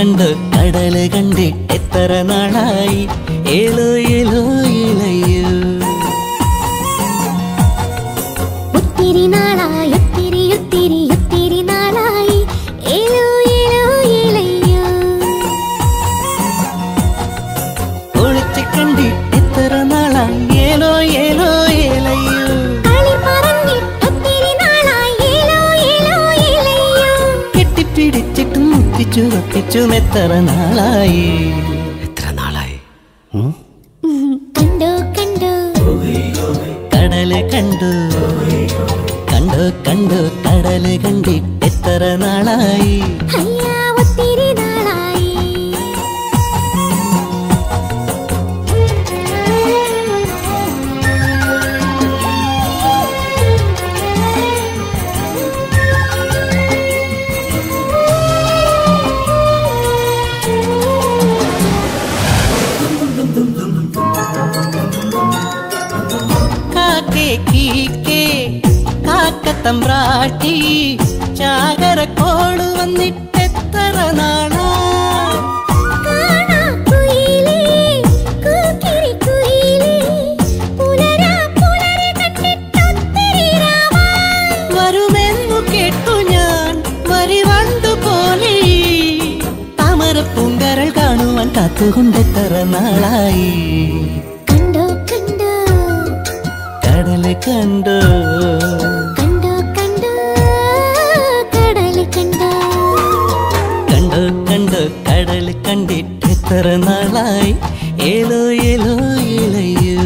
കണ്ടു കടല് കണ്ടിട്ട് എത്ര നാളായി ഏലോ ഏലോ ഇലയോ ഒത്തിരി നാളായി ഒത്തിരി ഒത്തിരി ഒത്തിരി നാളായി ഏലോ ഏലോ ഏലയ്യോ ഒളിച്ച് കണ്ടിട്ട് എത്ര നാളായി ഏലോ ഏലോ ഏലയോ കളി പറഞ്ഞിട്ട് ഒത്തിരി നാളായി ഏലോ ഏലോ ഏലയ്യോ കെട്ടിപ്പിടിച്ചിട്ടും മുത്തിച്ചു വപ്പിച്ചും എത്ര നാളായി എത്ര നാളായി കണ്ടോ കണ്ടോ കടല് കണ്ടു കണ്ടു കണ്ടു കടല് കണ്ടിട്ട് എത്ര നാളായി അയ്യാ ഒത്തിരി നാളായി കാക്കേ കീക്കേ കാക്കത്തമ്പ്രാട്ടി ചാകര കോള് വന്നിട്ടെത്ര നാളാ കാണാ കുയിലേ കൂക്കിരി കുയിലേ പുലരാ പുലരെ കണ്ടിട്ടൊത്തിരി രാവായി വരുമെന്നു കേട്ടു ഞാൻ വരിവണ്ടു പോലെ താമര പൂങ്കരൾ കാണുവാൻ കാത്തുകൊണ്ടെത്ര നാളായി കണ്ടോ കണ്ടോ കടല് കണ്ടു കണ്ടോ കണ്ടോ കടല് കണ്ടോ കണ്ടു കണ്ടു കടല് കണ്ടിട്ട് എത്ര നാളായി ഏലോ ഏലോ ഇലയോ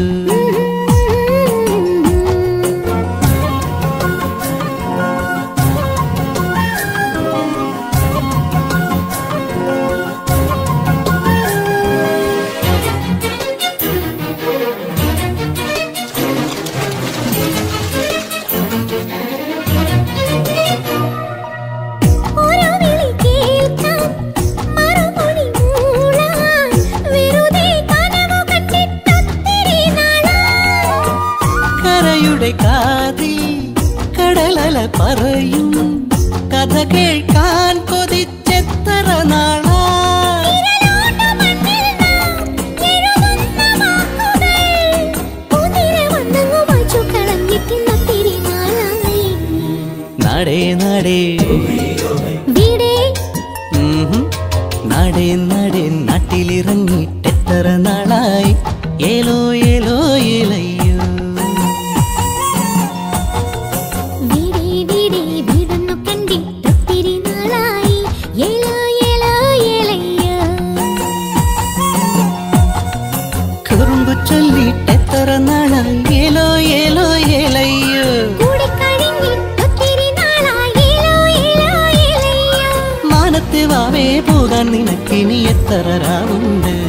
ഒരു വിളി കേൾക്കാം മറുമൊഴി മൂളാൻ വെറുതെ കനവു കണ്ടിട്ടൊത്തിരി നാളായി കരയുടെ കാതിൽ കടലല പറയും കഥ കേൾക്കാൻ കൊതിച്ചെത്ര നാളാ വിരലോട്ടു മണ്ണിൽ നാം എഴുതുന്ന വാക്കുകൾ കുതിര വന്നങ്ങു മായ്ച്ചു കളഞ്ഞിട്ടിന്നൊത്തിരി നാളായി നടേ നടേ വീടേ ഉം. നടേ നടേ നാട്ടിലിറങ്ങിട്ടെത്ര നാളായി ഏലോ ഏലോ ഏലയ്യോ വീടേ വീടേ വീടൊന്നു കണ്ടിട്ടൊത്തിരി നാളായി ഏലോ ഏലോ ഏലയ്യോ കുറുമ്പ് ചൊല്ലിട്ടെത്ര നാളായി ഏലോ ഏലോ ഏലയ്യോ കൂടിക്കഴിഞ്ഞിട്ടൊത്തിരി നാളായി ഏലോ ഏലോ ഏലയ്യോ മാനത്തെ വാവേ പോകാൻ നിനക്കിനി എത്ര രാവുണ്ട്